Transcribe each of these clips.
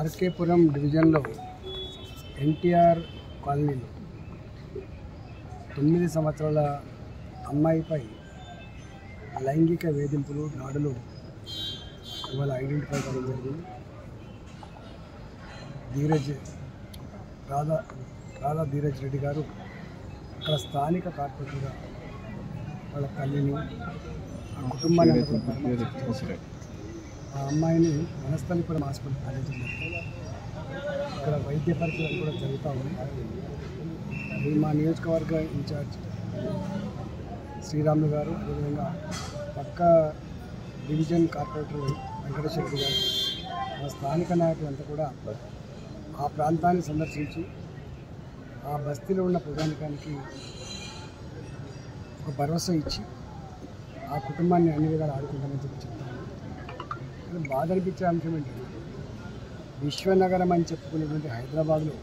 ఆర్కేపురం డివిజన్లో ఎన్టీఆర్ కాలనీలో తొమ్మిది సంవత్సరాల అమ్మాయిపై లైంగిక వేధింపులు దాడులు ఇవాళ ఐడెంటిఫై కావడం జరిగింది ధీరజ్ రాధా రాధా ధీరజ్ రెడ్డి గారు అక్కడ స్థానిక కార్పొరేటర్గా వాళ్ళ తల్లిని ఆ కుటుంబాన్ని అందరూ కూడా పరామర్శించారు. ఆ అమ్మాయిని వనస్థలిపురం హాస్పిటల్ తరలించడం ఇక్కడ వైద్య పరీక్షలు కూడా జరుగుతూ ఉన్నాయి అది మా నియోజకవర్గ ఇన్ఛార్జ్ శ్రీరాములు గారు అదేవిధంగా పక్క డివిజన్ కార్పొరేటర్ వెంకటేశ్వర రెడ్డి గారు మా స్థానిక నాయకులంతా కూడా ఆ ప్రాంతాన్ని సందర్శించి ఆ బస్తీలో ఉన్న ప్రజానికానికి ఒక భరోసా ఇచ్చి ఆ కుటుంబాన్ని అన్ని విధాలు ఆడుకుంటామని చెప్పి చెప్తాను కానీ బాధ అనిపించే అంశం ఏంటంటే విశ్వనగరం అని చెప్పుకునేటువంటి హైదరాబాద్లో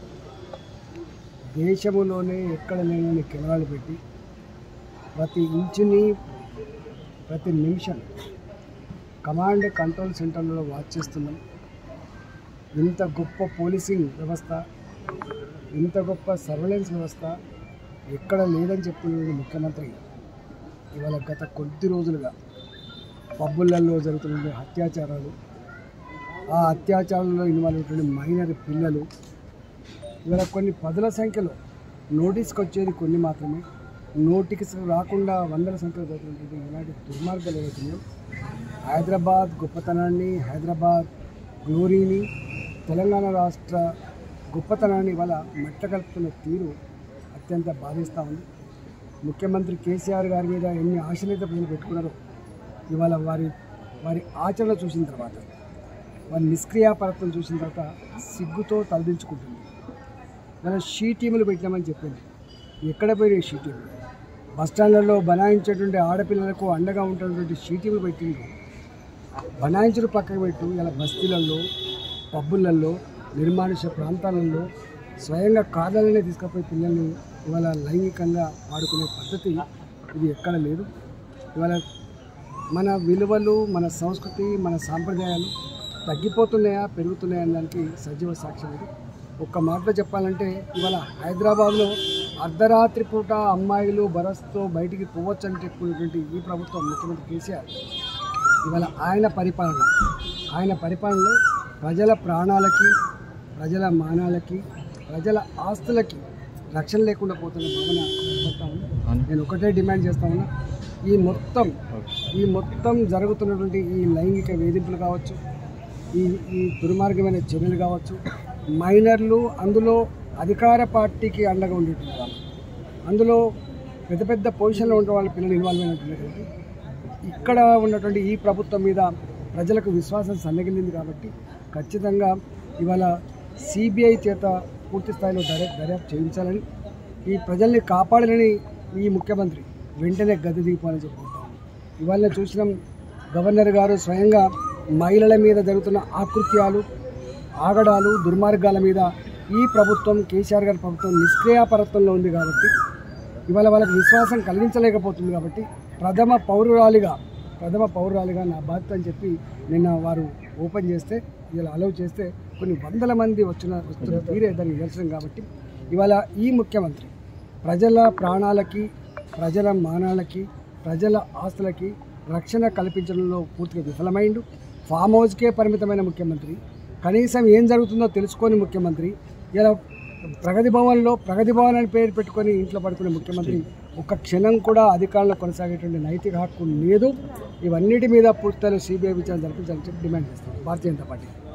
దేశములోనే ఎక్కడ లేని కెమెరాలు పెట్టి ప్రతి ఇంచుని ప్రతి నిమిషం కమాండ్ కంట్రోల్ సెంటర్లలో వాచ్ చేస్తున్నాం ఇంత గొప్ప పోలీసింగ్ వ్యవస్థ ఇంత గొప్ప సర్వేలెన్స్ వ్యవస్థ ఎక్కడ లేదని చెప్తున్న ముఖ్యమంత్రి ఇవాళ గత కొద్ది రోజులుగా పబ్బులలో జరుగుతున్న అత్యాచారాలు ఆ అత్యాచారాలలో ఇన్వాల్వ్ అయినటువంటి మైనర్ పిల్లలు ఇవాళ కొన్ని పదుల సంఖ్యలో నోటీస్కి వచ్చేది కొన్ని మాత్రమే నోటికి రాకుండా వందల సంఖ్యలో జరుగుతున్నటువంటి ఇలాంటి దుర్మార్గాలు ఏవైతున్నాయో హైదరాబాద్ గొప్పతనాన్ని హైదరాబాద్ గ్లోరీని తెలంగాణ రాష్ట్ర గొప్పతనాన్ని ఇవాళ మట్టగలుపుతున్న తీరు అత్యంత బాధిస్తూ ఉంది ముఖ్యమంత్రి కేసీఆర్ గారి మీద ఎన్ని ఆశలైతే ప్రజలు పెట్టుకున్నారో ఇవాళ వారి వారి ఆచరణ చూసిన తర్వాత వారి నిష్క్రియాపరత్వం చూసిన తర్వాత సిగ్గుతో తలదించుకుంటుంది మన షీ టీములు పెట్టామని చెప్పింది ఎక్కడ పోయినాయి షీ టీములు బస్టాండ్లలో బనాయించేటువంటి ఆడపిల్లలకు అండగా ఉంటున్నటువంటి షీ టీములు పెట్టిండ్రు బనాయించులు పక్కకు పెట్టు ఇలా బస్తీలలో పబ్బులలో నిర్మానుష ప్రాంతాలలో స్వయంగా కార్లలోనే తీసుకుపోయి పిల్లల్ని ఇవాళ లైంగికంగా వాడుకునే పద్ధతి ఇది ఎక్కడ లేదు ఇవాళ మన విలువలు మన సంస్కృతి మన సాంప్రదాయాలు తగ్గిపోతున్నాయా పెరుగుతున్నాయా అనే దానికి సజీవ సాక్ష్యం ఇది ఒక్క మాటలో చెప్పాలంటే ఇవాళ హైదరాబాద్లో అర్ధరాత్రి పూట అమ్మాయిలు బరస్తో బయటికి పోవచ్చు అని చెప్పుకునేటువంటి ఈ ప్రభుత్వం ముఖ్యమంత్రి కేసీఆర్ ఇవాళ ఆయన పరిపాలన ఆయన పరిపాలనలో ప్రజల ప్రాణాలకి ప్రజల మానాలకి ప్రజల ఆస్తులకి రక్షణ లేకుండా పోతున్న భావన ఏర్పడతా ఉంది నేను ఒకటే డిమాండ్ చేస్తా ఉన్నా ఈ మొత్తం ఈ మొత్తం జరుగుతున్నటువంటి ఈ లైంగిక వేధింపులు కావచ్చు ఈ ఈ దుర్మార్గమైన చర్యలు కావచ్చు మైనర్లు అందులో అధికార పార్టీకి అండగా ఉండేటువంటి వాళ్ళు అందులో పెద్ద పెద్ద పొజిషన్లో ఉండే వాళ్ళ పిల్లలు ఇన్వాల్వ్ అయినటువంటి ఇక్కడ ఉన్నటువంటి ఈ ప్రభుత్వం మీద ప్రజలకు విశ్వాసం సన్నగిలింది కాబట్టి ఖచ్చితంగా ఇవాళ సిబిఐ చేత పూర్తి స్థాయిలో దర్యా దర్యాప్తు చేయించాలని ఈ ప్రజల్ని కాపాడాలని ఈ ముఖ్యమంత్రి వెంటనే గది దిగిపోవాలని చెప్పుకుంటాం ఇవాళ చూసినాం గవర్నర్ గారు స్వయంగా మహిళల మీద జరుగుతున్న ఆకృత్యాలు ఆగడాలు దుర్మార్గాల మీద ఈ ప్రభుత్వం కేసీఆర్ గారి ప్రభుత్వం నిష్క్రియాపరత్వంలో ఉంది కాబట్టి ఇవాళ వాళ్ళకి విశ్వాసం కలిగించలేకపోతుంది కాబట్టి ప్రథమ పౌరురాలిగా ప్రథమ పౌరురాలిగా నా బాధ్యత అని చెప్పి నిన్న వారు ఓపెన్ చేస్తే ఇలా అలౌ చేస్తే కొన్ని వందల మంది వచ్చిన వస్తున్న తీరే దానికి నిదర్శనం కాబట్టి ఇవాళ ఈ ముఖ్యమంత్రి ప్రజల ప్రాణాలకి ప్రజల మానాలకి ప్రజల ఆస్తులకి రక్షణ కల్పించడంలో పూర్తిగా విఫలమైండు ఫామ్ హౌస్కే పరిమితమైన ముఖ్యమంత్రి కనీసం ఏం జరుగుతుందో తెలుసుకొని ముఖ్యమంత్రి ఇలా ప్రగతి భవన్లో ప్రగతి భవన్ అని పేరు పెట్టుకొని ఇంట్లో పడుకునే ముఖ్యమంత్రి ఒక్క క్షణం కూడా అధికారంలో కొనసాగేటువంటి నైతిక హక్కు లేదు ఇవన్నిటి మీద పూర్తిలో సిబిఐ విచారణ జరిపించాలని చెప్పి డిమాండ్ చేస్తాం భారతీయ జనతా పార్టీ